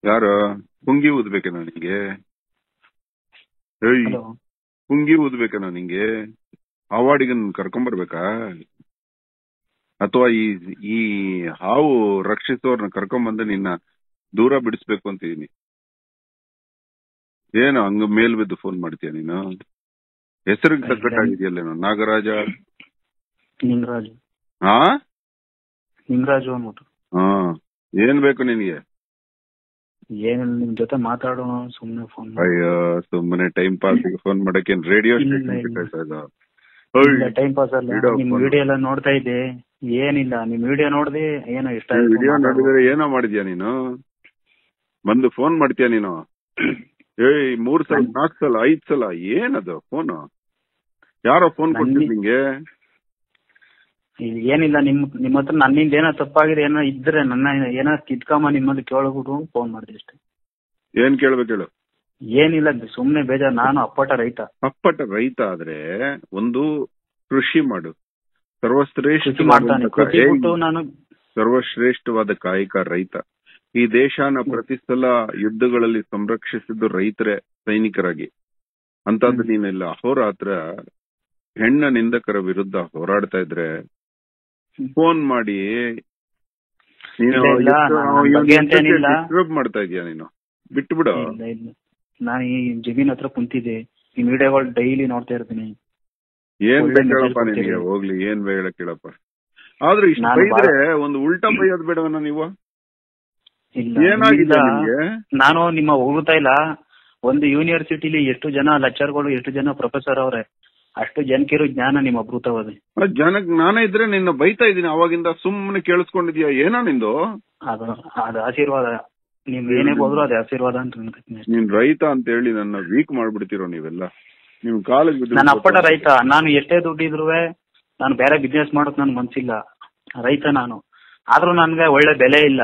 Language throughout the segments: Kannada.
ಯಾರು ಪುಂಗಿ ಊದ್ಬೇಕೇನೋ ನಿಂಗೆ ಏಯ್ ಹಲೋ ಪುಂಗಿ ಊದ್ಬೇಕೇನೋ ನಿಂಗೆ ಹಾವಾಡಿಗೆ ಕರ್ಕೊಂಬರ್ಬೇಕಾ ಅಥವಾ ಈ ಈ ಹಾವು ರಕ್ಷಿಸೋರ್ನ ಕರ್ಕೊಂಬಂದು ನಿನ್ನ ದೂರ ಬಿಡಿಸ್ಬೇಕು ಅಂತಿದೀನಿ ಏನು ಹಂಗ ಮೇಲ್ ಬಿದ್ದು ಫೋನ್ ಮಾಡ್ತೀಯ ನೀನು ಹೆಸರಿಗೆ ತಕ್ಕಟ್ಟಾಗಿದೆಯಲ್ಲೇನೋ ನಾಗರಾಜ ನಿಂಗರಾಜು ಹಾ ನಿಂಗರಾಜು ಅಂದ್ಬಿಟ್ಟು ಹಾ ಏನ್ ಬೇಕು ನಿನಗೆ ಏನಿಲ್ಲ ನಿಮ್ ಜೊತೆ ಮಾತಾಡೋಣ ಸುಮ್ನೆ ಫೋನ್ ಅಯ್ಯೋ ಸುಮ್ಮನೆ ಟೈಮ್ ಪಾಸ್ ಫೋನ್ ಮಾಡಕ್ಕೆ ರೇಡಿಯೋ ಇಲ್ಲ, ಸ್ಟೇಷನ್ ಇಲ್ಲ. ಬಿಟ್ಟಾಯ್ತಾ ಟೈಮ್ ಪಾಸ್ ಅಲ್ಲ Video ನಿಮ್ phone. ವಿಡಿಯೋ ಎಲ್ಲ ನೋಡ್ತಾ ಇದ್ದೆ ಏನಿಲ್ಲ ನಿಮ್ ವಿಡಿಯೋ ನೋಡ್ದೆ ಏನೋ ಇಷ್ಟ ಆಯ್ತು ವಿಡಿಯೋ ಮಾತಾಡು. ನೋಡಿದ್ರೆ ಏನೋ ಮಾಡಿದ್ಯಾ ನೀನು ಬಂದು ಫೋನ್ ಮಾಡ್ತೀಯ ನೀನು ಏಯ್ ಮೂರ್ ಸಲ ನಾಲ್ಕು ಸಲ ಐದ್ ಸಲ ಏನದು ಫೋನ್ ಯಾರೋ ಫೋನ್ ಕೊಟ್ಟಿದ್ ನನ್ಗೆ- ನಿಂಗೆ ಇಲ್ಲಿ ಏನಿಲ್ಲ ನಿಮ್ ನಿಮ್ ಹತ್ರ ನನ್ನಿಂದ ಏನೋ ತಪ್ಪಾಗಿದೆ ಏನೋ ಇದ್ರೆ ನನ್ನ ಏನೋ ಕಿತ್ಕೊಂಬ ನಿಮ್ಮಲ್ಲಿ ಕೇಳ್ಬಿಟ್ಟು ಫೋನ್ ಮಾಡಿದೆ ಅಷ್ಟೇ ಏನ್ ಕೇಳ್ಬೇಕು ಹೇಳು ಏನಿಲ್ಲ ಸುಮ್ನೆ ಬೇಜಾರ್ ನಾನು ಅಪ್ಪಟ ರೈತ ಅಪ್ಪಟ ರೈತ ಆದ್ರೆ ಒಂದು ಕೃಷಿ ಮಾಡು ಕೃಷಿ ಮಾಡ್ತಾನೆ ಕೃಷಿ ಸರ್ವಶ್ರೇಷ್ಠ ಬಿಟ್ಟು ನಾನು ಸರ್ವಶ್ರೇಷ್ಠವಾದ ಕಾಯಕ ರೈತ ಈ ದೇಶನ ಪ್ರತಿ ಸಲ ಯುದ್ಧಗಳಲ್ಲಿ ಸಂರಕ್ಷಿಸಿದ್ದು ರೈತರೇ ಸೈನಿಕರಾಗಿ ಅಂತದ್ದು ಹ್ಮ್. ನೀನೆಲ್ಲ ಅಹೋರಾತ್ರ ಹೆಣ್ಣ ನಿಂದಕರ ವಿರುದ್ಧ ಹೋರಾಡ್ತಾ ಇದ್ರೆ ಫೋನ್ ಮಾಡಿ ನೀನು ಇಲ್ಲ, ಇಲ್ಲ, ನನ್ ಬಗ್ಗೆ ಅಂತೇನಿಲ್ಲ. ಡಿಸ್ಟರ್ಬ್ ಮಾಡ್ತಾ ಇದೀಯ ನೀನು ಬಿಟ್ಟು ಬಿಡು ಇಲ್ಲ ಇಲ್ಲ ನಾನು ಈ ಜಮೀನ್ ಹತ್ರ ಕುಂತಿದ್ದೆ ನಿಮ್ ವಿಡಿಯೋಗಳು ಡೈಲಿ ನೋಡ್ತಾ ಇರ್ತೀನಿ ಏನ್ ಒಳ್ಳೆ ಬೇಕೇಳಪ್ಪ message ನಿನಗೆ ಕೊಡ್ತೀರಿ. ಹೋಗ್ಲಿ ಏನ್ ಬೇಡ ಕೇಳಪ್ಪ ಆದ್ರೆ ಇಷ್ಟು ನಾನು ಬೈದ್ರೆ ಒಂದು ಉಲ್ಟಾ ಬೈಯೋದ್ ಬೇಡವನ ನೀವು ಇಲ್ಲ ಏನಾಗಿದೆ ಇಲ್ಲ. ನಿಮ್ಗೆ ನಾನು ನಿಮ್ಮ ಹೋಗ್ತಾ ಇಲ್ಲ ಒಂದು ಯೂನಿವರ್ಸಿಟಿಲಿ ಎಷ್ಟು ಜನ ಲೆಕ್ಚರ್ಗಳು ಎಷ್ಟು ಜನ ಪ್ರೊಫೆಸರ್ ಅವ್ರೆ ಅಷ್ಟು ಜನಕ್ಕಿರೋ ಜ್ಞಾನ ನಿಮ್ಮ ಅಭೃತವಾದ ಆ ಜನಕ್ ನಾನೇ ಇದ್ರೆ ನಿನ್ನ ಬೈತಾ ಇದ್ದೀನಿ ಅವಾಗಿಂದ ಸುಮ್ಮನೆ ಕೇಳಿಸ್ಕೊಂಡಿದ್ಯಾ ಏನೋ ನಿಂದು ಅದು ಅದು ಆಶೀರ್ವಾದ ನೀವ್ ಏನೇ ಹೋದ್ರು ಅದು ಆಶೀರ್ವಾದ ಅಂತ ಅನ್ಕೋತೀನಿ ಅಷ್ಟೇ. ನೀನ್ ರೈತ ಅಂತ ಹೇಳಿ ನನ್ನ ವೀಕ್ ಮಾಡ್ಬಿಡ್ತಿರೋ ನೀವೆಲ್ಲ ನಿಮ್ ಕಾಲಿಗೆ ಬಿದ್ದು ನಾನು ಅಪ್ಪಟ ರೈತ ನಾನು ಎಷ್ಟೇ ದುಡ್ಡಿದ್ರು ನಾನು ಬೇರೆ ಬಿಸ್ನೆಸ್ ಮಾಡೋಕ್ ನನ್ ಮನ್ಸಿಲ್ಲ ರೈತ ನಾನು ಆದ್ರೂ ನನ್ಗೆ ಒಳ್ಳೆ ಬೆಲೆ ಇಲ್ಲ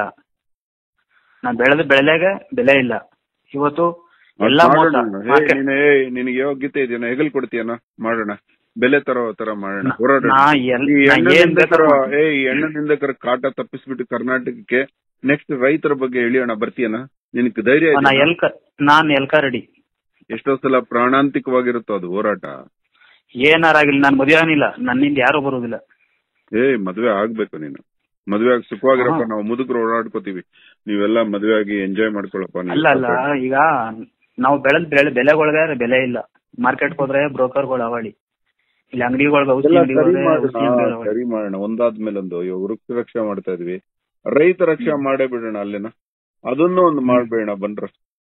ನಾನ್ ಬೆಳೆದ ಬೆಳೆಗೆ ಬೆಲೆ ಇಲ್ಲ ಇವತ್ತು ಎಲ್ಲ ಅದ್ ಮೋಸ ಮಾಡೋಣ. ಏ, Market- ನೀನ್ ಏ, ನಿನಗೆ ಯೋಗ್ಯತೆ ಇದೆಯಾ ಹೆಗಲ್ ಕೊಡ್ತೀಯನ ಮಾಡೋಣ ಬೆಲೆ ತರೋ ತರ ಮಾಡೋಣ ಹೋರಾಡೋಣ ನಾ ಎಲ್- ಈ ನಾ ಹೆಣ್ಣು ಏನ್ ನಿಂದಕರ ಬೇಕಾದ್ರೂ ಮಾಡ್ತೀನಿ. ಏ ಈ ಹೆಣ್ಣು ನಿಂದಕರ ಕಾಟ ತಪ್ಪಿಸ್ಬಿಟ್ಟು ಕರ್ನಾಟಕಕ್ಕೆ ನೆಕ್ಸ್ಟ್ ರೈತರ ಬಗ್ಗೆ ಎಳಿಯೋಣ ಬರ್ತೀಯನ ನಿನಗೆ ಧೈರ್ಯ ನಾ ಇದೆಯಾ? ಎಲ್ಕ ನಾನ್ ಎಲ್ಕ ರೆಡಿ ಎಷ್ಟೋ ಸಲ ಪ್ರಾಣಾಂತಿಕವಾಗಿರುತ್ತೋ ಅದು ಹೋರಾಟ ಏನಾರಾಗಿಲ್ಲ ನಾನ್ ಮದುವೆ ಆಗಿಲ್ಲ ನನ್ನಿಂದ ಯಾರು ಬರುದಿಲ್ಲ ಏ ಮದ್ವೆ ಆಗ್ಬೇಕು ನೀನು ಮದ್ವೆ ಆಗಿ ಸುಖವಾಗಿರಪ್ಪ ಹಾ. ನಾವು ಮುದುಕರು ಓಡಾಡ್ಕೋತೀವಿ ನೀವೆಲ್ಲ ಮದ್ವೆ ಆಗಿ ಎಂಜಾಯ್ ಮಾಡ್ಕೊಳಪ್ಪ ನೀವು. ಅಲ್ಲ ಅಲ್ಲ ಈಗ ನಾವು ಬೆಳೆದ ಬೆಳೆ ಬೆಲೆಗಳಿಗೆ ಬೆಲೆ ಇಲ್ಲ ಮಾರ್ಕೆಟ್ ಹೋದ್ರೆ ಬ್ರೋಕರ್ಗಳು ಅವಳಿ ಇಲ್ಲಿ ಅಂಗಡಿಗಳಿಗೆ ಔಷಧಿ ಎಲ್ಲ ಅಂಗಡಿ ಸರಿ ಹೋದ್ರೆ ಮಾಡೋಣ ಔಷಧಿ ಅಂಗಡಿ ಅವಳಿ ಸರಿ ಮಾಡೋಣ ಒಂದಾದ್ಮೇಲೆ ಒಂದು ಇವಾಗ ವೃಕ್ಷ ರಕ್ಷಾ ಮಾಡ್ತಾ ಇದ್ವಿ ರೈತ ರಕ್ಷಾ ಮಾಡೇ ಬಿಡೋಣ ಅಲ್ಲೇನ ಅದನ್ನು ಒಂದು ಮಾಡ್ಬೇಡ ಬನ್ರ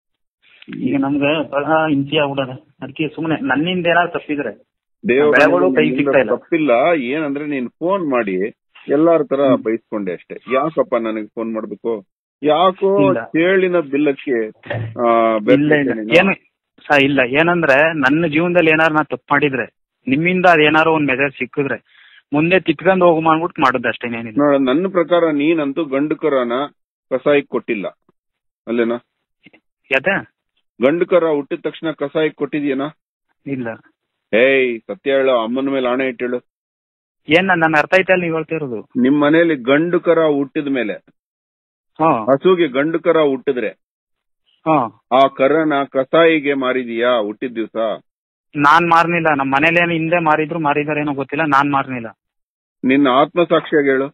ಈಗ ನಮ್ಗೆ ಬಹಳ ಹಿಂಸೆ ಆಗ್ಬಿಡದ ಅದಕ್ಕೆ ಸುಮ್ನೆ ನನ್ನಿಂದ ಏನಾದ್ರು ತಪ್ಪಿದ್ರೆ ದೇವರ ಬೆಳೆಗಳು ಕೈ ಸಿಗ್ತಾ ಇಲ್ಲ. ತಪ್ಪಿಲ್ಲ ಏನಂದ್ರೆ ನೀನ್ ಫೋನ್ ಮಾಡಿ ಎಲ್ಲಾರ ತರ ಬೈಸ್ಕೊಂಡೆ ಅಷ್ಟೇ ಯಾಕಪ್ಪ ನನಗೆ ಫೋನ್ ಮಾಡ್ಬೇಕು ಯಾಕೋ ಇಲ್ಲ. ಕೇಳಿನ ಬಿಲ್ಲಕ್ಕೆ ಆ, ಇಲ್ಲ ಬೆರ್ಕೆ ಇಲ್ಲ ನೀನು. ಏನು ಸ ಇಲ್ಲ ಏನಂದ್ರೆ ನನ್ನ ಜೀವನದಲ್ಲಿ ಏನಾರು ನಾ ತಪ್ಪು ಮಾಡಿದ್ರೆ ನಿಮ್ಮಿಂದ ಅದೇನಾರು ಒಂದ್ ಮೆಸೇಜ್ ಸಿಕ್ಕಿದ್ರೆ ಮುಂದೆ ತಿತ್ಕೊಂಡ್ ಹೋಗು ಮಾಡ್ಬಿಟ್ಟು ಮಾಡುದು ಅಷ್ಟೇ ಏನಿಲ್ಲ ನೋಡ ನನ್ನ ಪ್ರಕಾರ ನೀನಂತೂ ಗಂಡುಕರನ ಕಸಾಯಿಕ್ ಕೊಟ್ಟಿಲ್ಲ ಅಲ್ಲೇನಾ ಯಾಕೆ ಗಂಡುಕರ ಹುಟ್ಟಿದ ತಕ್ಷಣ ಕಸಾಯಿಕ್ ಕೊಟ್ಟಿದ್ಯೇನಾ ಇಲ್ಲ ಏಯ್ ಸತ್ಯ ಹೇಳು ಅಮ್ಮನ ಮೇಲೆ ಆಣೆ ಇಟ್ಟೇಳು ಏನ್ ನನ್ನ ಅರ್ಥ ಐತೆ ಅಲ್ಲಿ ನೀವ್ ಹೇಳ್ತಿರೋದು ನಿಮ್ ಮನೇಲಿ ಗಂಡುಕರ ಹುಟ್ಟಿದ ಮೇಲೆ ಹಾ ಹಸುಗೆ ಗಂಡುಕರ ಹುಟ್ಟಿದ್ರೆ ಹಾ ಆ ಕರನ ಕಸಾಯಿಗೆ ಮಾರಿದೀಯಾ ಹುಟ್ಟಿದ ದಿವ್ಸ ನಾನ್ ಮಾರ್ನಿಲ್ಲ ನಮ್ಮ ಮನೇಲಿ ಏನು ಹಿಂದೆ ಮಾರಿದ್ರು ಮಾರಿದಾರೇನೋ ಗೊತ್ತಿಲ್ಲ ನಾನ್ ಮಾರ್ನಿಲ್ಲ ನಿನ್ನ ಆತ್ಮಸಾಕ್ಷಿಯಾಗಿ ಹೇಳು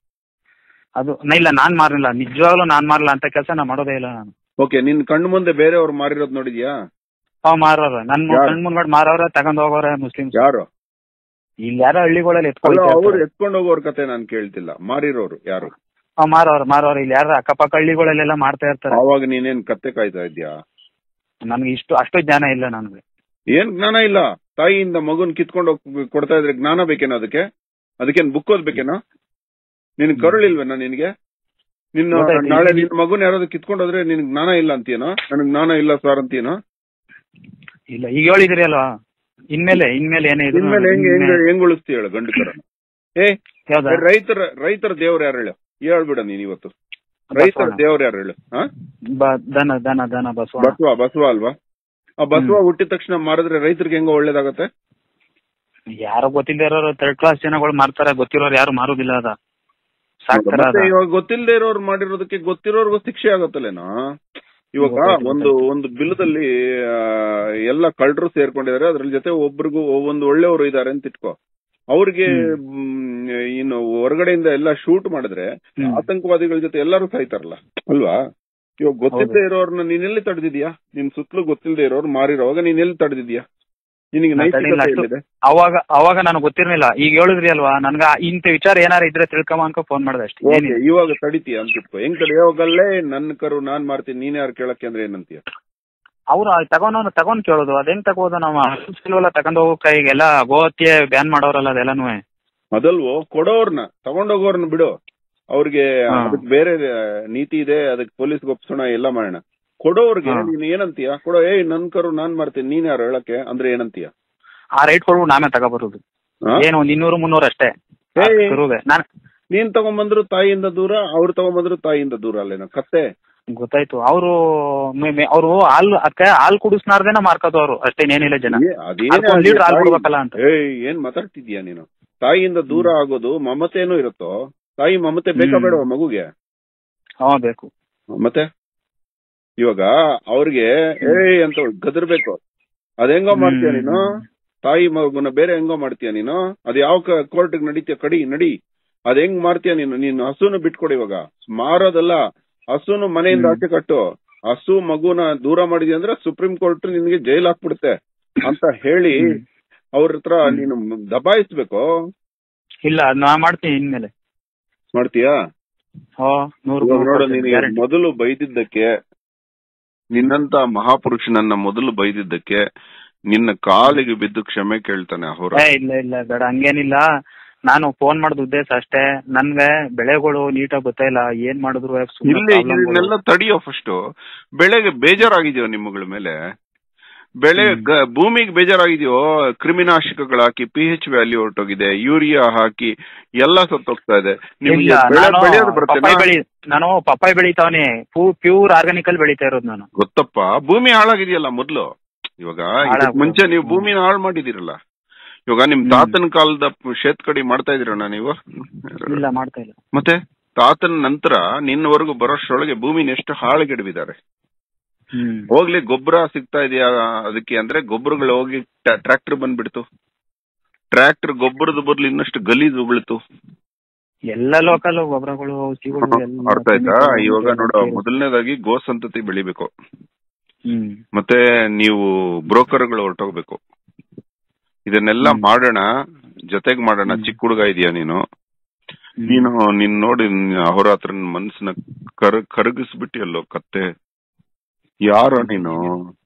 ಅದು ನ- ಇಲ್ಲ ನಾನ್ ಮಾರ್ನಿಲ್ಲ ನಿಜವಾಗ್ಲೂ ನಾನ್ ಮಾರಲ್ಲ ಅಂತ ಕೆಲಸ ನಾ ಮಾಡೋದೇ ಇಲ್ಲ ನಾನು ಓಕೆ ನಿನ್ ಕಣ್ಣು ಮುಂದೆ ಬೇರೆಯವ್ರು ಮಾರಿರೋದ್ ನೋಡಿದ್ಯಾ ಅವ್ ಮಾರೋರ ನನ್ ಯಾರು? ಕಣ್ ಮುಂದ್ಗಡೆ ಮಾರವ್ರೆ ತಗೊಂಡ್ ಹೋಗೋರೆ ಮುಸ್ಲಿಮ್ಸ್ ಯಾರು ಇಲ್ಲಿ ಯಾರೋ ಹಳ್ಳಿಗಳಲ್ಲಿ ಅಲ್ಲ ಅವ್ರು ಎತ್ಕೊಳ್ತಾರೆ ಎತ್ಕೊಂಡು ಹೋಗೋರ್ ಕತೆ ನಾನ್ ಕೇಳ್ತಿಲ್ಲ ಮಾರಿರೋರು ಯಾರು ಅವ್ ಮಾರವ್ರ ಮಾರವ್ರ ಇಲ್ಲಿ ಯಾರ ಅಕ್ಕಪಕ್ಕ ಹಳ್ಳಿಗಳಲ್ಲೆಲ್ಲ ಮಾಡ್ತಾ ಇರ್ತಾರೆ ಅವಾಗ ನೀನೇನ್ ಕತ್ತೆ ಕಾಯ್ತಾ ಇದ್ಯಾ ನನ್ಗೆ ಇಷ್ಟು ಅಷ್ಟು ಜ್ಞಾನ ಇಲ್ಲ ನನಗೆ ಏನ್ ಜ್ಞಾನ ಇಲ್ಲ ತಾಯಿಯಿಂದ ಮಗುನ್ ಕಿತ್ಕೊಂಡು ಹೋಗ್ ಕೊಡ್ತಾ ಇದ್ರೆ ಜ್ಞಾನ ಬೇಕೇನೋ ಅದಕ್ಕೆ ಅದಕ್ಕೇನ್ ಬುಕ್ ಓದ್ಬೇಕೇನೋ ನಿನ್ ಕರುಳಿಲ್ವೇನೋ ನಿನ್ಗೆ ನಿನ್ನ ಗೊತ್ತಾಯ್ತು. ನಾಳೆ ಈಗ- ನಿನ್ ಮಗುನ್ ಯಾರಾದ್ರು ಕಿತ್ಕೊಂಡು ಹೋದ್ರೆ ನಿನ್ ಜ್ಞಾನ ಇಲ್ಲ ಅಂತೀನೋ ನನಗ್ ಜ್ಞಾನ ಇಲ್ಲ ಸರ್ ಅಂತೀನೋ ಇಲ್ಲ ಈಗ ಹೇಳಿದ್ರಿ ಅಲ್ವಾ ಇನ್ಮೇಲೆ ಇನ್ಮೇಲೆ ಏನೇ ಇದ್ರು ಇನ್ಮೇಲೆ ಹೆಂಗ್ ಹೆಂಗ್ ಇನ್ಮೇಲೆ- ಹೆಂಗ್ ಉಳಿಸ್ತೀಯ ಹೇಳು ಗಂಡುಕರ ಏ ಯಾವ್ದಾ? ರೈತರ ರೈತರ ದೇವ್ರು ಯಾರು ಹೇಳು ಹೇಳ್ಬಿಡ ನೀನ್ ಇವತ್ತು ರೈತರ ಬಸವಣ್ಣ. ದೇವ್ರು ಯಾರು ಹೇಳು ಹಾ ಬ- ದನ ದನ ದನ ಬಸವ ಬಸವ ಬಸವ ಅಲ್ವಾ ಆ ಬಸವ ಹುಟ್ಟಿದ ತಕ್ಷಣ ಮಾರಿದ್ರೆ ರೈತರಿಗೆ ಹೆಂಗೋ ಒಳ್ಳೇದಾಗತ್ತೆ ಯಾರೋ ಗೊತ್ತಿಲ್ಲದೆ ಇರೋರು ಥರ್ಡ್ ಕ್ಲಾಸ್ ಜನಗಳು ಮಾರ್ತಾರೆ ಗೊತ್ತಿರೋರು ಯಾರು ಮಾರುದಿಲ್ಲ ಅದ ಸಾಕ್ತಾರ ಮತ್ತೆ ಅದ ಇವಾಗ ಗೊತ್ತಿಲ್ಲದೆ ಇರೋರು ಮಾಡಿರೋದಕ್ಕೆ ಗೊತ್ತಿರೋರ್ಗೂ ಶಿಕ್ಷೆ ಆಗತ್ತಲ್ಲೇನೋ ಇವಾಗ ಗೊತ್ತಾಯ್ತು, ಒಂದು ಒಂದು ಬಿಲ್ದಲ್ಲಿ ಎಲ್ಲ ಕಳ್ಳರು ಸೇರ್ಕೊಂಡಿದ್ದಾರೆ ಅದ್ರ ಜೊತೆ ಒಬ್ರಿಗೂ ಒಂದು ಒಳ್ಳೆಯವರು ಇದಾರೆ ಅಂತ ಇಟ್ಕೋ ಅವ್ರಿಗೆ ಮ್, ಇನ್ನು ಹೊರಗಡೆಯಿಂದ ಎಲ್ಲ ಶೂಟ್ ಮಾಡಿದ್ರೆ ಹ್ಮ್. ಆತಂಕವಾದಿಗಳ ಜೊತೆ ಎಲ್ಲರೂ ಸಾಯ್ತಾರಲ್ಲ ಅಲ್ವಾ ಇವಾಗ ಗೊತ್ತಿಲ್ಲದೆ ಇರೋರ್ನ ನೀನೆಲ್ಲಿ ತಡೆದಿದ್ಯಾ ನಿನ್ ಸುತ್ತಲೂ ಗೊತ್ತಿಲ್ಲದೆ ಇರೋರು ಮಾರಿರೋವಾಗ ನೀನೆಲ್ಲಿ ತಡೆದಿದ್ಯಾ ನಿನಗೆ ನಾನ್ ತಡೆದಿಲ್ಲ, ನೈತಿಕತೆ ಅಷ್ಟು- ಎಲ್ಲಿದೆ ಅವಾಗ ಅವಾಗ ನನಗೆ ಗೊತ್ತಿರ್ಲಿಲ್ಲ ಈಗ ಹೇಳಿದ್ರಿ ಅಲ್ವಾ ನನ್ಗ ಇಂಥ ವಿಚಾರ ಏನಾರ ಇದ್ರೆ ತಿಳ್ಕೊಂಬ ಅನ್ಕೊ ಫೋನ್ ಮಾಡ್ದೆ ಅಷ್ಟೇ ಓಕೆ ಏನಿಲ್ಲ ಇವಾಗ ತಡಿತೀಯ ಅಂತ ಇಟ್ಕೋ ಹೆಂಗ್ ತಡೆಯೋವಾಗಲ್ಲೇ ನನ್ನ ಕರು ನಾನ್ ಮಾಡ್ತೀನಿ ನೀನ್ ಯಾರು ಕೇಳಕ್ಕೆ ಅಂದ್ರೆ ಏನಂತೀಯ ಅವ್ರು ತಗೊಂಡ್ ತಗೊಂಡ್ ಕೇಳೋದು ಅದೇನ್ ತಗೋದು ನಾವು ಇಲ್ವಲ್ಲ ತಗೊಂಡ್ ಹೋಗಕ್ಕೆ ಈಗೆಲ್ಲ ಗೋಹತ್ಯೆ ಬ್ಯಾನ್ ಮಾಡೋರಲ್ಲ ಅದೆಲ್ಲಾನು ಮೊದಲ್ವು ಕೊಡೋರ್ನ ತಗೊಂಡೋಗೋರ್ನ ಬಿಡು ಅವ್ರಿಗೆ ಹಾ. ಅದಕ್ಕೆ ಬೇರೆ ಆ, ನೀತಿ ಇದೆ ಅದಕ್ಕೆ ಪೊಲೀಸ್ ಒಪ್ಸೋಣ ಎಲ್ಲ ಮಾಡೋಣ ಕೊಡೋರ್ಗೆ ಹಾ. ನೀನ್ ಏನಂತೀಯ ಕೊಡೋ ಏಯ್ ನನ್ ಕರು ನಾನ್ ಮಾಡ್ತೀನಿ ನೀನ್ ಯಾರು ಹೇಳಕ್ಕೆ ಅಂದ್ರೆ ಏನಂತೀಯ ಆ ರೈಟ್ ಕೊಡ್ಬಿಟ್ಟು ನಾವೇ ತಗೋಬರೋದು ಹಾ? ಏನು ಒಂದ್ ಇನ್ನೂರು ಮುನ್ನೂರು ಅಷ್ಟೇ ಏಯ್. ಕರುಗೆ ನಾನ್ ನೀನ್ ತಗೊಂಬಂದ್ರು ತಾಯಿಯಿಂದ ದೂರ ಅವ್ರು ತಗೊಂಬಂದ್ರು ತಾಯಿಯಿಂದ ದೂರ ಅಲ್ಲೇನೋ ಕತ್ತೆ ಗೊತ್ತಾಯ್ತು ಅವರು ಅವರು ಹಾಲು ಅಕ್ಕ ಹಾಲು ಕುಡಿಸ್ನಾರ್ದೇನ ಮಾರ್ಕೋದು ಅವರು ಅಷ್ಟೇನೇನಿಲ್ಲ ಜನ ಏ, ಅದೇನೇ ಅದಕ್ಕೆ ಒಂದ್ ಆಗ್ಲಿ, ಲೀಟರ್ ಹಾಲು ತಾಯಿ- ಕೊಡ್ಬೇಕಲ್ಲ ಅಂತ ಏಯ್ ಏನ್ ಮಾತಾಡ್ತಿದ್ಯಾ ನೀನು ತಾಯಿಯಿಂದ ದೂರ ಆಗೋದು ಮಮತೆನೂ ಇರುತ್ತೋ ತಾಯಿ ಮಮತೆ ಬೇಕಾ ಹ್ಮ್. ಬೇಡವ ಮಗುಗೆ ಹಾ ಬೇಕು ಮತ್ತೆ ಇವಾಗ ಅವ್ರಿಗೆ ಏಯ್ ಅಂತ ಗದರ್ಬೇಕು ಅದ್ ಹೆಂಗೋ ಮಾಡ್ತೀಯ ಹ್ಮ್. ನೀನು ತಾಯಿ ಮಗುನ ಬೇರೆ ಹೆಂಗೋ ಮಾಡ್ತೀಯ ನೀನು ಅದ್ ಯಾವ ಕೋರ್ಟ್ ನಡೀತೀಯ ಕಡಿ ನಡಿ ಅದ್ ಹೆಂಗ್ ಮಾಡ್ತೀಯ ನೀನು ನೀನು ಹಸುನು ಬಿಟ್ಕೊಡು ಇವಾಗ ಮಾರೋದಲ್ಲ ಹಸುನು ಮನೆಯಿಂದ ಹ್ಮ್. ಆಚೆ ಕಟ್ಟು ಹಸು ಮಗುನ ದೂರ ಮಾಡಿದ್ಯ ಅಂದ್ರೆ ಸುಪ್ರೀಂ ಕೋರ್ಟ್ ನಿನ್ಗೆ ಜೈಲ್ ಹಾಕ್ಬಿಡುತ್ತೆ ಅಂತ ಹೇಳಿ ಹ್ಮ್. ಅವ್ರ ಹತ್ರ ಹ್ಮ್. ನೀನು ದಬಾಯಿಸ್ಬೇಕು ಇಲ್ಲ ಅದ್ ನಾ ಮಾಡ್ತೀನಿ ಇನ್ಮೇಲೆ ಮಾಡ್ತೀಯಾ ಹೋ ನೂರು ಇವಾಗ ನೋಡು ನೀನು ಗ್ಯಾರಂಟಿ ಮೊದಲು ಬೈದಿದ್ದಕ್ಕೆ ನಿನ್ನಂತ ಮಹಾಪುರುಷನನ್ನ ಮೊದಲು ಬೈದಿದ್ದಕ್ಕೆ ನಿನ್ನ ಕಾಲಿಗೆ ಬಿದ್ದು ಕ್ಷಮೆ ಕೇಳ್ತಾನೆ ಅಹೋರ ಏ ಇಲ್ಲ ಇಲ್ಲ ಬೇಡ ಹಂಗೇನಿಲ್ಲ ನಾನು ಫೋನ್ ಮಾಡಿದ ಉದ್ದೇಶ ಅಷ್ಟೇ ನನ್ಗೆ ಬೆಳೆಗಳು ನೀಟಾಗಿ ಗೊತ್ತಾಯಿಲ್ಲ ಏನ್ ಮಾಡಿದ್ರು ಸುಮ್ನೆ ಇಲ್ಲಿ problem ಗಳು. ಇದನ್ನೆಲ್ಲ ತಡಿಯೋ ಫಸ್ಟ್ ಬೆಳೆಗೆ ಬೇಜಾರಾಗಿದ್ಯೋ ನಿಮ್ಮಗಳ ಮೇಲೆ ಬೆಳೆ ಹ್ಮ್. ಗ- ಭೂಮಿಗೆ ಬೇಜಾರಾಗಿದ್ಯೋ ಕ್ರಿಮಿನಾಶಕಗಳು ಹಾಕಿ ಪಿ ಎಚ್ ವ್ಯಾಲ್ಯೂ ಹೊರಟೋಗಿದೆ ಯೂರಿಯಾ ಹಾಕಿ ಎಲ್ಲ ಸತ್ತೋಗ್ತಾ ಇದೆ ನಿಮ್ಗೆ ಇಲ್ಲ ಬೆಳೆ ನಾನು ಬೆಳೆಯೋದು ಪಪ್ಪಾಯಿ ಬರ್ತೇನೆ ಬೆಳಿ ನಾನು ಪಪ್ಪಾಯಿ ಬೆಳಿತಾವನೆ ಪ್ಯೂರ್ ಆರ್ಗಾನಿಕಲ್ ಬೆಳಿತಾ ಇರೋದು ನಾನು ಗೊತ್ತಪ್ಪ ಭೂಮಿ ಹಾಳಾಗಿದೆಯಲ್ಲ ಮೊದ್ಲು ಇವಾಗ ಇದಕ್ ಹಾಳಾಗ್ಬೋದು. ಮುಂಚೆ ನೀವು ಹ್ಮ್. ಭೂಮಿನ ಹಾಳು ಮಾಡಿದಿರಲ್ಲ ಇವಾಗ ನಿಮ್ ಹ್ಮ್. ತಾತನ ಕಾಲದ ಶೇತ್ಕಡಿ ಮಾಡ್ತಾ ಇದೀರಣ್ಣ ನೀವು ಇಲ್ಲ ಮಾಡ್ತಾ ಇಲ್ಲ ಮತ್ತೆ ತಾತನ ನಂತರ ನಿನ್ನವರೆಗೂ ಬರೋಷ್ರೊಳಗೆ ಭೂಮಿನ ಎಷ್ಟು ಹಾಳುಗೆಡವಿದ್ದಾರೆ ಹ್ಮ್ ಹೋಗ್ಲಿ ಗೊಬ್ಬರ ಸಿಗ್ತಾ ಇದೆಯಾ ಅದಕ್ಕೆ ಅಂದ್ರೆ ಗೊಬ್ಬರಗಳು ಹೋಗಿ ಟ್ರ್ಯಾಕ್ಟರ್ ಬಂದ್ಬಿಡ್ತು ಟ್ರ್ಯಾಕ್ಟರ್ ಗೊಬ್ಬರದ ಬದಲು ಇನ್ನಷ್ಟು ಗಲೀಜು ಉಗುಳ್ತು ಎಲ್ಲ ಲೋಕಲ್ ಗೊಬ್ಬರಗಳು ಔಷಧಿಗಳು ಎಲ್ಲ ಅರ್ಥ ಆಯ್ತಾ chemical ಇವಾಗ ನೋಡು chemical. ಮೊದಲನೇದಾಗಿ ಗೋ ಸಂತತಿ ಬೆಳಿಬೇಕು ಹ್ಮ್ ಮತ್ತೆ ನೀವು ಬ್ರೋಕರ್ಗಳು ಹೊರಟೋಗ್ಬೇಕು ಇದನ್ನೆಲ್ಲ ಹ್ಮ್. ಮಾಡೋಣ ಜೊತೆಗ್ ಮಾಡೋಣ ಹ್ಮ್. ಚಿಕ್ಕ ಹುಡುಗ ಇದೆಯಾ ನೀನು ಹ್ಮ್. ನೀನು ನಿನ್ ನೋಡಿ ಅಹೋರಾತ್ರ ಮನ್ಸನ್ನ ಕರ್ ಕರಗಿಸ್ಬಿಟ್ಟಿಯಲ್ಲೋ ಕತ್ತೆ ಯಾರೋ ನೀನು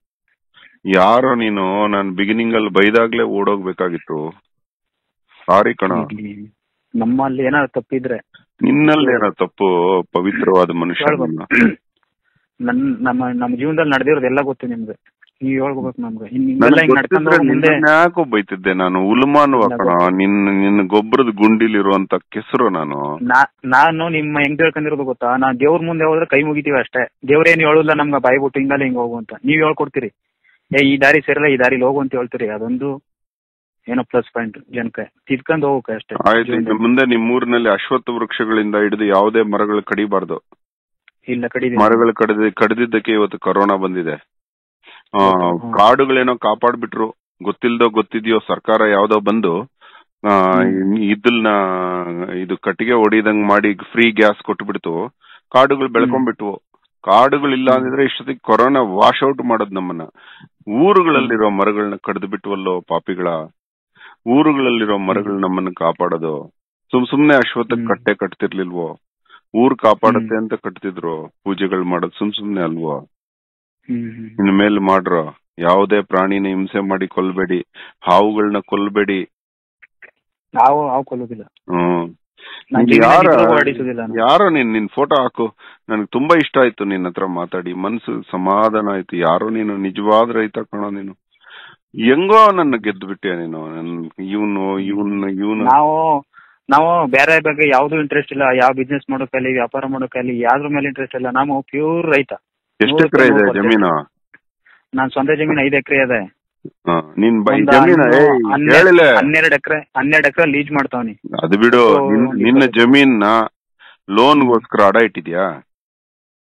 ಯಾರೋ ನೀನು ನಾನ್ ಬಿಗಿನಿಂಗ್ ಅಲ್ಲಿ ಬೈದಾಗ್ಲೇ ಓಡೋಗ್ಬೇಕಾಗಿತ್ತು ಸಾರಿ ಕಣ ಇರ್ಲಿ. ನಮ್ಮಲ್ಲಿ ಏನಾದ್ರು ತಪ್ಪಿದ್ರೆ ನಿನ್ನಲ್ಲಿ ಏನೋ ತಪ್ಪು ಪವಿತ್ರವಾದ ಮನುಷ್ಯ ಹೇಳ್ಬೇಕು. ನೀನು. ನನ್ ನಮ್ಮ ನಮ್ಮ ಜೀವನದಲ್ಲಿ ನಡೆದಿರೋದೆಲ್ಲ ಗೊತ್ತು ನಿಮ್ಗೆ ನೀವ್ ಹೇಳ್ಬೇಕು ನಮ್ಗೆ ಇನ್ ಹಿಂಗೆಲ್ಲ ನನಗ್ ಹಿಂಗ್ ನಡ್ಕೊಂಡು ಗೊತ್ತಿದ್ರೆ ಮುಂದೆ ನಿನ್ನನ್ನ ಯಾಕೋ ಬೈತಿದ್ದೆ ನಾನು ಉಲ್ಮಾನುವ ಕಣ ನಿನ್ನ ನಿನ್ನ ಗೊಬ್ಬರದ ಗುಂಡಿಲಿರುವಂತ ಕೆಸರು ನಾನು ನಾ- ನಾನು ನಿಮ್ಮ ಹೆಂಗ್ ತಿಳ್ಕೊಂಡಿರೋದು ಗೊತ್ತಾ ನಾ ದೇವ್ರ ಮುಂದೆ ಹೋದ್ರೆ ಕೈ ಮುಗಿತೀವಿ ಅಷ್ಟೇ ದೇವ್ರೇನು ಹೇಳುಲ್ಲ ನಮ್ಗೆ ಬಾಯಿ ಬಿಟ್ಟು ಹಿಂಗಲ್ಲ ಹಿಂಗ್ ಹೋಗು ಅಂತ ನೀವ್ ಹೇಳ್ಕೊಡ್ತೀರಿ ಏ ಈ ದಾರಿ ಸೇರಲ್ಲ ಈ ದಾರಿಲಿ ಹೋಗು ಅಂತ ಹೇಳ್ತೀರಿ ಅದೊಂದು ಏನೋ ಪ್ಲಸ್ ಪಾಯಿಂಟ್ ಜನಕ್ಕೆ ತಿದ್ಕೊಂಡ್ ಹೋಗಕ್ಕೆ ಅಷ್ಟೇ ಆಯ್ತು ಇನ್ನು ಜೀವನದಲ್ಲಿ. ಮುಂದೆ ನಿಮ್ಮೂರಿನಲ್ಲಿ ಅಶ್ವತ್ಥ ವೃಕ್ಷಗಳಿಂದ ಹಿಡಿದು ಯಾವುದೇ ಮರಗಳು ಕಡಿಬಾರ್ದು ಇಲ್ಲ ಕಡಿದಿ ಮರಗಳು ಕಡಿದ ಕಡಿದಿದ್ದಕ್ಕೆ ಇವತ್ತು ಕೊರೋನಾ ಬಂದಿದೆ ಆ, ಹ್ಮ್. ಕಾಡುಗಳೇನೋ ಕಾಪಾಡ್ಬಿಟ್ರು ಗೊತ್ತಿಲ್ದೋ ಗೊತ್ತಿದ್ಯೋ ಸರ್ಕಾರ ಯಾವ್ದೋ ಬಂದು ಆ, ಹ್ಮ್. ಇದ್ದಲ್ನ ಇದು ಕಟ್ಟಿಗೆ ಹೊಡಿದಂಗ್ ಮಾಡಿ ಫ್ರೀ ಗ್ಯಾಸ್ ಕೊಟ್ಬಿಡ್ತು ಕಾಡುಗಳು ಬೆಳ್ಕೊಂಡ್ಬಿಟ್ವು ಕಾಡುಗಳಿಲ್ಲ ಹ್ಮ್. ಅಂದಿದ್ರೆ ಇಷ್ಟೊತ್ತಿಗೆ ಕೊರೋನಾ ವಾಶ್ ಔಟ್ ಮಾಡೋದ್ ನಮ್ಮನ್ನ ಊರುಗಳಲ್ಲಿರೋ ಮರಗಳನ್ನ ಕಡ್ದು ಬಿಟ್ವಲ್ಲೋ ಪಾಪಿಗಳ ಊರುಗಳಲ್ಲಿರೋ ಮರಗಳು ನಮ್ಮನ್ನ ಕಾಪಾಡೋದು ಸುಮ್ ಸುಮ್ನೆ ಅಶ್ವತ್ಥ ಹ್ಮ್. ಕಟ್ಟೆ ಕಟ್ತಿರ್ಲಿಲ್ವೋ ಊರ್ ಕಾಪಾಡುತ್ತೆ ಅಂತ ಕಟ್ತಿದ್ರು ಪೂಜೆಗಳು ಮಾಡೋದು ಸುಮ್ ಸುಮ್ನೆ ಅಲ್ವೋ ಹ್ಮ್ ಹ್ಮ್ ಇನ್ ಮೇಲೆ ಮಾಡ್ರೋ ಯಾವುದೇ ಪ್ರಾಣಿನ ಹಿಂಸೆ ಮಾಡಿ ಕೊಲ್ಬೇಡಿ ಹಾವುಗಳನ್ನ ಕೊಲ್ಬೇಡಿ ನಾವು ನಾವು ಕೊಲ್ಲೋದಿಲ್ಲ ಹ್ಮ್ ನಾನ್ ನೀನ್ ಜೀವನ ಯಾರ ನಿಜವಾಗ್ಲೂ ಹೊಡಿಸೋದಿಲ್ಲ ನಾನು. ಯಾರೋ ನೀನ್ ನಿನ್ ಫೋಟೋ ಹಾಕು ನನಗೆ ತುಂಬಾ ಇಷ್ಟ ಆಯ್ತು ನಿನ್ನ ಹತ್ರ ಮಾತಾಡಿ ಮನ್ಸು ಸಮಾಧಾನ ಆಯ್ತು ಯಾರೋ ನೀನು ನಿಜವಾದ ರೈತ ಕಣೋ ನೀನು ಹೆಂಗೋ ನನ್ನ ಗೆದ್ದು ಬಿಟ್ಟೆ ನೀನು ಇವನು ಇವನು ಇವನು ನಾವು ನಾವು ಬೇರೆ ಬಗ್ಗೆ ಯಾವ್ದು ಇಂಟ್ರೆಸ್ಟ್ ಇಲ್ಲ ಯಾವ ಬಿಸ್ನೆಸ್ ಮಾಡೋಕಲ್ಲಿ ವ್ಯಾಪಾರ ಮಾಡೋಕಲ್ಲಿ ಯಾವ್ದ್ರ ಮೇಲೆ ಇಂಟ್ರೆಸ್ಟ್ ಇಲ್ಲ ನಾವು ಪ್ಯೂರ್ ರೈತ ಎಷ್ಟು ಎಕರೆ ಇದೆ ಜಮೀನು ನಾನ್ ಸ್ವಂತ ಜಮೀನ್ ಐದ್ ಎಕರೆ ಇದೆ ಹ, ನಿನ್ ಬೈ ಒಂದ್ ಜಮೀನ ಹನ್ನು- ಏಯ್ ಹನ್ನೆರಡ್- ಹೇಳಿಲ್ಲ ಹನ್ನೆರಡ್ ಎಕರೆ ಹನ್ನೆರಡ್ ಎಕರೆ ಲೀಜ್ ಮಾಡ್ತಾವ್ನಿ ಅದು ಬಿಡು So, ನಿನ್- ಒಂದು ನಿನ್ನ ಇಪ್ಪತ್ತು- ಜಮೀನ್ನ ಲೋನ್ಗೋಸ್ಕರ ಅಡ ಇಟ್ಟಿದ್ಯಾ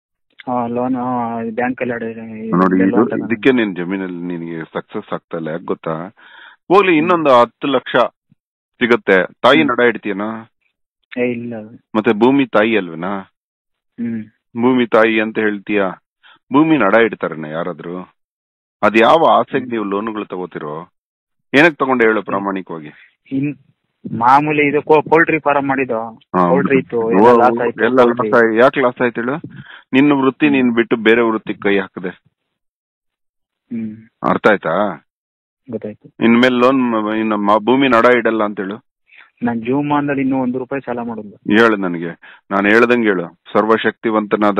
ಲೋನ್ ಬ್ಯಾಂಕ್ ಅಲ್ಲಿ ನೋಡಿ ಇದು ಲೋನ್ ತಗೊಂಡು ಇದಕ್ಕೆ ನೀನ್ ಜಮೀನಲ್ಲಿ ನಿನಗೆ ಸಕ್ಸಸ್ ಆಗ್ತಾ ಇಲ್ಲ ಯಾಕೆ ಗೊತ್ತಾ ಹೋಗ್ಲಿ ಇನ್ನೊಂದು ಹತ್ತು ಲಕ್ಷ ಸಿಗತ್ತೆ ತಾಯಿ ನಡ ಇಡ್ತೀಯನಾ ಏ ಇಲ್ಲ ಮತ್ತೆ ಭೂಮಿ ತಾಯಿ ಅಲ್ವೇನಾ ಹ್ಮ್ ಭೂಮಿ ತಾಯಿ ಅಂತ ಹೇಳ್ತೀಯ ಭೂಮಿ ನಡ ಇಡ್ತಾರಣ್ಣ ಯಾರಾದ್ರೂ ಅದ್ ಯಾವ ಆಸೆಗೆ ನೀವು ಲೋನ್ಗಳು ತಗೋತಿರೋ ಏನಕ್ ತಗೊಂಡೆ ಹೇಳು ಪ್ರಾಮಾಣಿಕವಾಗಿ ಇನ್ ಮಾಮೂಲಿ ಇದು ಪೋಲ್ಟ್ರಿ ಫಾರಂ ಮಾಡಿದ್ದು ಹಾ. ಪೌಲ್ಟ್ರಿ ಇತ್ತು ಓ, ಎಲ್ಲ ಲಾಸ್ ಆಯ್ತು ಎಲ್ಲ ಲಾಸ್ ಆಯ್ತು ಯಾಕೆ ಲಾಸ್ ಆಯ್ತು ಹೇಳು ನಿನ್ನ ವೃತ್ತಿ ನೀನ್ ಬಿಟ್ಟು ಬೇರೆ ವೃತ್ತಿಗೆ ಕೈ ಹಾಕದೆ ಹ್ಮ್ ಅರ್ಥ ಆಯ್ತಾ ಗೊತ್ತಾಯ್ತು ಇನ್ಮೇಲೆ ಲೋನ್ ಇನ್ನು ಮ- ಭೂಮಿ ನಡ ಇಡಲ್ಲ ಅಂತ ಹೇಳು ನಾನ್ ಜೀವಮಾನದಲ್ಲಿ ಇನ್ನೂ ಒಂದು ರೂಪಾಯಿ ಸಾಲ ಮಾಡೋದು ಹೇಳು ನನಗೆ ನಾನು ಹೇಳ್ದಂಗೆ ಹೇಳು ಸರ್ವಶಕ್ತಿವಂತನಾದ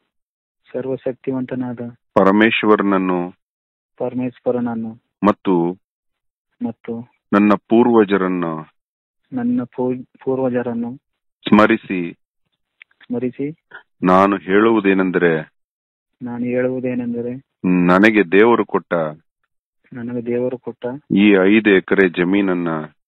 ಸರ್ವಶಕ್ತಿವಂತನಾದ ಪರಮೇಶ್ವರನನ್ನು ಪರಮೇಶ್ವರನನ್ನು ಮತ್ತು ಮತ್ತು ನನ್ನ ಪೂರ್ವಜರನ್ನ ನನ್ನ ಪೂ- ಪೂರ್ವಜರನ್ನು ಸ್ಮರಿಸಿ ಸ್ಮರಿಸಿ ನಾನು ಹೇಳುವುದೇನೆಂದರೆ ನಾನು ಹೇಳುವುದೇನೆಂದರೆ ನನಗೆ ದೇವರು ಕೊಟ್ಟ ನನಗೆ ದೇವರು ಕೊಟ್ಟ ಈ ಐದು ಎಕರೆ ಜಮೀನನ್ನ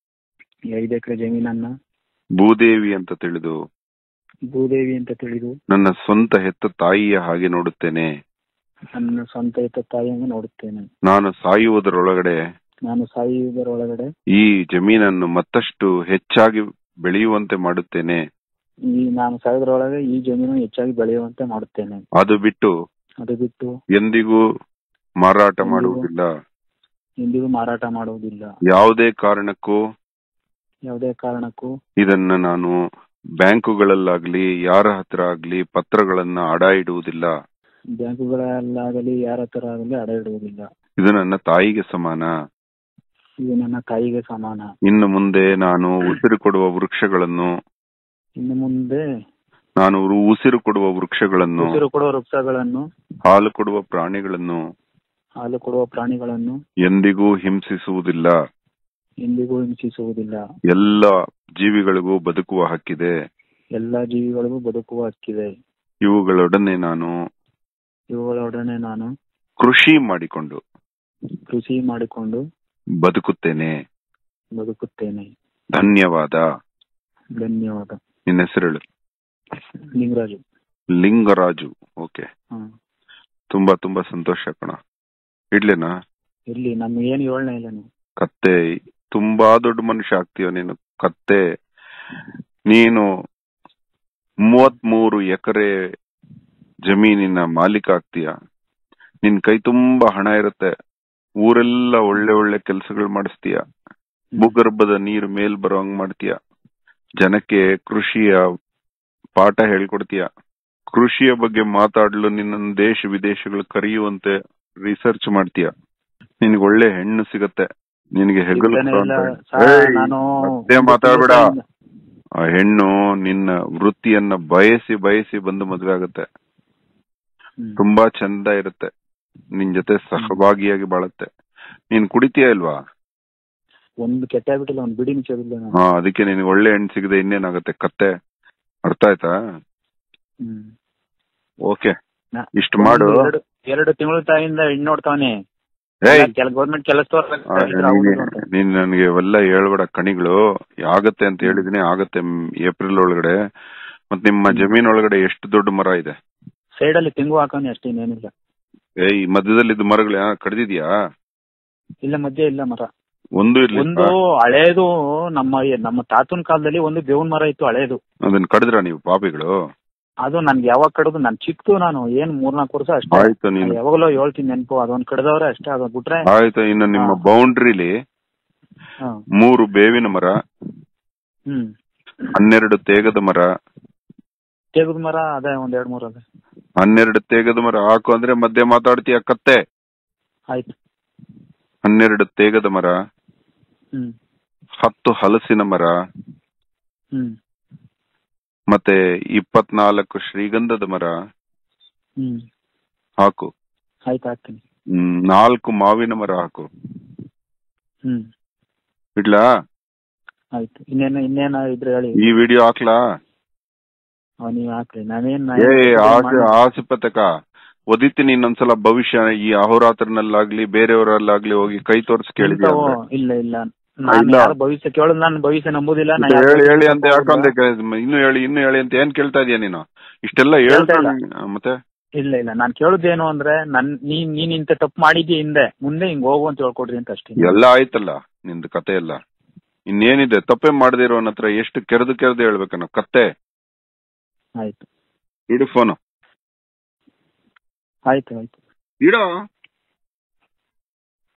ಈ ಐದು ಎಕರೆ ಜಮೀನನ್ನ ಭೂದೇವಿ ಅಂತ ತಿಳಿದು ಭೂದೇವಿ ಅಂತ ತಿಳಿದು ನನ್ನ ಸ್ವಂತ ಹೆತ್ತ ತಾಯಿಯ ಹಾಗೆ ನೋಡುತ್ತೇನೆ ನನ್ನ ಸ್ವಂತ ಇತ್ತ ತಾಯಿಯನ್ನು ನೋಡುತ್ತೇನೆ ನಾನು ಸಾಯುವುದರೊಳಗಡೆ ನಾನು ಸಾಯುವುದರೊಳಗಡೆ ಈ ಜಮೀನನ್ನು ಮತ್ತಷ್ಟು ಹೆಚ್ಚಾಗಿ ಬೆಳೆಯುವಂತೆ ಮಾಡುತ್ತೇನೆ ಈ ನಾನು ಸಾಯುವುದರೊಳಗೆ ಈ ಜಮೀನು ಹೆಚ್ಚಾಗಿ ಬೆಳೆಯುವಂತೆ ಮಾಡುತ್ತೇನೆ ಅದು ಬಿಟ್ಟು ಅದು ಬಿಟ್ಟು ಎಂದಿಗೂ ಮಾರಾಟ ಎಂದಿಗೂ ಮಾಡುವುದಿಲ್ಲ ಎಂದಿಗೂ ಮಾರಾಟ ಮಾಡುವುದಿಲ್ಲ ಯಾವುದೇ ಕಾರಣಕ್ಕೂ ಯಾವುದೇ ಕಾರಣಕ್ಕೂ ಇದನ್ನ ನಾನು ಬ್ಯಾಂಕುಗಳಲ್ಲಾಗ್ಲಿ ಯಾರ ಹತ್ರ ಆಗ್ಲಿ ಪತ್ರಗಳನ್ನ ಅಡ ಇಡುವುದಿಲ್ಲ ಬ್ಯಾಂಕುಗಳಲ್ಲಾಗಲಿ ಯಾರ ಹತ್ರ ಆಗಲಿ ಅಡ ಇಡುವುದಿಲ್ಲ ಇದು ನನ್ನ ತಾಯಿಗೆ ಸಮಾನ ಇದು ನನ್ನ ತಾಯಿಗೆ ಸಮಾನ ಇನ್ನು ಮುಂದೆ ನಾನು ಉಸಿರು ಕೊಡುವ ವೃಕ್ಷಗಳನ್ನು ಇನ್ನು ಮುಂದೆ ನಾನು ಉರು- ಉಸಿರು ಕೊಡುವ ವೃಕ್ಷಗಳನ್ನು ಉಸಿರು ಕೊಡುವ ವೃಕ್ಷಗಳನ್ನು ಹಾಲು ಕೊಡುವ ಪ್ರಾಣಿಗಳನ್ನು ಹಾಲು ಕೊಡುವ ಪ್ರಾಣಿಗಳನ್ನು ಎಂದಿಗೂ ಹಿಂಸಿಸುವುದಿಲ್ಲ ಎಂದಿಗೂ ಹಿಂಸಿಸುವುದಿಲ್ಲ ಎಲ್ಲ ಜೀವಿಗಳಿಗೂ ಬದುಕುವ ಹಕ್ಕಿದೆ ಎಲ್ಲಾ ಜೀವಿಗಳಿಗೂ ಬದುಕುವ ಹಕ್ಕಿದೆ ಇವುಗಳೊಡನೆ ನಾನು ಇವುಗಳೊಡನೆ ನಾನು ಕೃಷಿ ಮಾಡಿಕೊಂಡು ಕೃಷಿ ಮಾಡಿಕೊಂಡು ಬದುಕುತ್ತೇನೆ ಬದುಕುತ್ತೇನೆ ಧನ್ಯವಾದ ಧನ್ಯವಾದ ನಿನ್ನ ಹೆಸರು ಹೇಳು ಲಿಂಗರಾಜು ಲಿಂಗರಾಜು ಓಕೆ ಹ್ಮ್ ತುಂಬಾ ತುಂಬಾ ಸಂತೋಷ ಕಣ ಇಡ್ಲೇನಾ ಇಲ್ಲಿ ನಮ್ಗೆ ಏನು ಯೋಳನೆ ಇಲ್ಲ ನೀವು ಕತ್ತೆ ತುಂಬಾ ದೊಡ್ಡ ಮನುಷ್ಯ ಆಗ್ತೀಯ ನೀನು ಕತ್ತೆ ನೀನು ಮೂವತ್ಮೂರು ಎಕರೆ ಜಮೀನಿನ ಮಾಲೀಕ ಆಗ್ತೀಯ ನಿನ್ ಕೈ ತುಂಬಾ ಹಣ ಇರುತ್ತೆ ಊರೆಲ್ಲ ಒಳ್ಳೆ ಒಳ್ಳೆ ಕೆಲಸಗಳು ಮಾಡಿಸ್ತೀಯ ಭೂಗರ್ಭದ ನೀರು ಮೇಲ್ ಬರೋಂಗ್ ಮಾಡ್ತೀಯ ಜನಕ್ಕೆ ಕೃಷಿಯ ಪಾಠ ಹೇಳ್ಕೊಡ್ತೀಯ ಕೃಷಿಯ ಬಗ್ಗೆ ಮಾತಾಡಲು ನಿನ್ನ ದೇಶ ವಿದೇಶಗಳು ಕರೆಯುವಂತೆ ರಿಸರ್ಚ್ ಮಾಡ್ತೀಯ ನಿನ್ಗೆ ಒಳ್ಳೆ ಹೆಣ್ಣು ಸಿಗತ್ತೆ ನಿನಗೆ ಹೆಗಲು ಸಿಗ್ತಾನೆ ಇಲ್ಲ. ಕಾಣ್ತಾ- ಸರ್, ಏಯ್, ನಾನು ಮತ್ತೆ ಮಾತಾಡ್ಬೇಡ ಆ ಹೆಣ್ಣು ನಿನ್ನ ವೃತ್ತಿಯನ್ನ ಬಯಸಿ ಬಯಸಿ ಬಂದು ಮದ್ವೆ ಆಗುತ್ತೆ ಹ್ಮ್. ತುಂಬಾ ಚಂದ ಇರುತ್ತೆ ನಿನ್ ಜೊತೆ ಸಹಭಾಗಿಯಾಗಿ ಬಾಳುತ್ತೆ ನೀನ್ ಕುಡಿತೀಯ ಇಲ್ವಾ ಒಂದು ಕೆಟ್ಟ ಆಗ್ಬಿಟ್ಟಿಲ್ಲ ಒಂದು ಬಿಡಿ ನಿಚ್ಚೋದಿಲ್ಲ ನಾನು ಹಾ ಅದಕ್ಕೆ ನಿನಗೆ ಒಳ್ಳೆ ಹೆಣ್ಣು ಸಿಗದೆ ಇನ್ನೇನಾಗುತ್ತೆ ಕತ್ತೆ ಅರ್ಥ ಆಯ್ತಾ ಹ್ಮ್ ಓಕೆ ನಾ- ಇಷ್ಟು ಮಾಡು ಒಂದು ಎರಡು ಎರಡು ತಿಂಗಳ ತಾಯಿಂದ ಹೆಣ್ಣು ನೋಡ್ತಾವನೆ ಏಯ್ ಕೆಲ ಗೌರ್ಮೆಂಟ್ ಕೆಲಸದವ್ರ ಆ, ನೀನ್- ನೀನ್ ನನಗೆ ಅವೆಲ್ಲ ಹೇಳ್ಬೇಡ ಕಣಿಗಳು ಆಗತ್ತೆ ಅಂತ ಹೇಳಿದೀನಿ ಆಗತ್ತೆ ಮ್, ಏಪ್ರಿಲ್ ಒಳಗಡೆ ಮತ್ ನಿಮ್ಮ ಜಮೀನ್ ಒಳಗಡೆ ಎಷ್ಟು ದೊಡ್ಡ ಮರ ಇದೆ ಸೈಡ್ ಅಲ್ಲಿ ತೆಂಗು ಹಾಕೋನೆ ಅಷ್ಟೇ ಇನ್ನೇನಿಲ್ಲ ಏಯ್ ಈ ಮಧ್ಯದಲ್ಲಿ ಇದ್ದ ಮರಗಳು ಯಾರು ಕಡ್ದಿದ್ಯಾ ಇಲ್ಲ ಮಧ್ಯೆ ಇಲ್ಲ ಮರ ಒಂದು ಇರ್ಲಿ ಒಂದು ಹಳೇದು ನಮ್ಮ ನಮ್ಮ ತಾತನ ಕಾಲದಲ್ಲಿ ಒಂದು ಬೇವಿನ ಮರ ಇತ್ತು ಹಳೇದು ಅದನ್ನ ಕಡಿದ್ರ ನೀವು ಪಾಪಿಗಳು ಅದು ನನ್ಗೆ ಯಾವಾಗ ಕಡದು ನನ್ ಚಿಕ್ತು ನಾನು ಏನ್ ಮೂರ್ನಾಲ್ಕು ವರ್ಷ ಅಷ್ಟೇ ಆಯ್ತು ನೀನು ಯಾವಾಗಲೂ ಹೇಳ್ತೀನಿ ನೆನಪು ಅದೊಂದ್ ಕಡ್ದವ್ರೆ ಅಷ್ಟೇ ಅದ್ ಬಿಟ್ರೆ ಆಯ್ತು ಇನ್ನು ನಿಮ್ಮ ಹಾ. ಬೌಂಡ್ರಿಲಿ ಹಾ. ಮೂರು ಬೇವಿನ ಮರ ಹ್ಮ್ ಹನ್ನೆರಡು ತೇಗದ ಮರ ತೆಗದ ಮರ ಅದೇ ಒಂದ್ ಎರಡ್ ಮೂರ್ ಅದೇ ಹನ್ನೆರಡು ತೇಗದ ಮರ ಹಾಕು ಅಂದ್ರೆ ಮಧ್ಯೆ ಮಾತಾಡ್ತೀಯ ಕತ್ತೆ ಆಯ್ತು ಹನ್ನೆರಡು ತೇಗದ ಮರ ಹ್ಮ್ ಹತ್ತು ಹಲಸಿನ ಮರ ಹ್ಮ್ ಮತ್ತೆ ಇಪ್ಪತ್ನಾಲ್ಕು ಶ್ರೀಗಂಧದ ಮರ ಹ್ಮ್ ಹಾಕು ಆಯ್ತು ಹಾಕ್ತೀನಿ ಹ್ಮ್, ನಾಲ್ಕು ಮಾವಿನ ಮರ ಹಾಕು ಹ್ಮ್ ಇಡ್ಲಾ ಆಯ್ತು ಇನ್ನೇನ ಇನ್ನೇನ ಇದ್ರೆ ಹೇಳಿ ಈ ವಿಡಿಯೋ ಹಾಕ್ಲಾ ಅವ್ ನೀವ್ ಹಾಕ್ರಿ ನಾವೇನ್ ಏ ಆಸೆ ಆಸೆ ಪತಕ ಒದಿತೀನಿ ಇನ್ನೊಂದ್ಸಲ ಭವಿಷ್ಯ ಈ ಅಹೋರಾತ್ರನಲ್ಲಾಗ್ಲಿ ಬೇರೆಯವರಲ್ಲಾಗ್ಲಿ ಹೋಗಿ ಕೈ ತೋರ್ಸಿ ಕೇಳಿದ್ಯಾ ಇಂಥವು- ಅಂದ್ರೆ? ಇಲ್ಲ ಇಲ್ಲ ನಾನು ಇಲ್ಲ. ಯಾರು ಭವಿಷ್ಯ ಕೇಳೋದು ನಾನು ಭವಿಷ್ಯ ನಂಬುದಿಲ್ಲ ನಾ ಮತ್ತೆ ಯಾರ್ ಹೇಳಿ ಹೇಳಿ ಭವಿಷ್ಯ ಅಂತ ಯಾಕಂದ್ರೆ ನಂಬುದಿಲ್ಲ. ಇನ್ನು ಹೇಳಿ ಇನ್ನು ಹೇಳಿ ಅಂತ ಏನ್ ಕೇಳ್ತಾ ಇದೀಯ ನೀನು ಇಷ್ಟೆಲ್ಲ ಕೇಳ್ತಾ ಹೇಳ್ತಾ ಇಲ್ಲ. ಮತ್ತೆ ಇಲ್ಲ ಇಲ್ಲ ನಾನು ಕೇಳುದೇನು ಅಂದ್ರೆ ನನ್ ನೀನ್ ನೀನ್ ಇಂತ ತಪ್ಪು ಮಾಡಿದ್ಯ ಹಿಂದೆ ಮುಂದೆ ಹಿಂಗ್ ಹೋಗು ಅಂತ ಹೇಳ್ಕೊಡ್ರಿ ಅಂತ ಅಷ್ಟೇ ಎಲ್ಲ ಆಯ್ತಲ್ಲ ನಿಂದು ಕತೆ ಎಲ್ಲ ಇನ್ನೇನಿದೆ ತಪ್ಪೇ ಮಾಡದಿರೋನ್ ಹತ್ರ ಎಷ್ಟು ಕೆರೆದು ಕೆರೆದು ಹೇಳ್ಬೇಕನ್ನ ಕತ್ತೆ ಆಯ್ತು ಇಡು ಫೋನು ಆಯ್ತು ಆಯ್ತು ಇಡೋ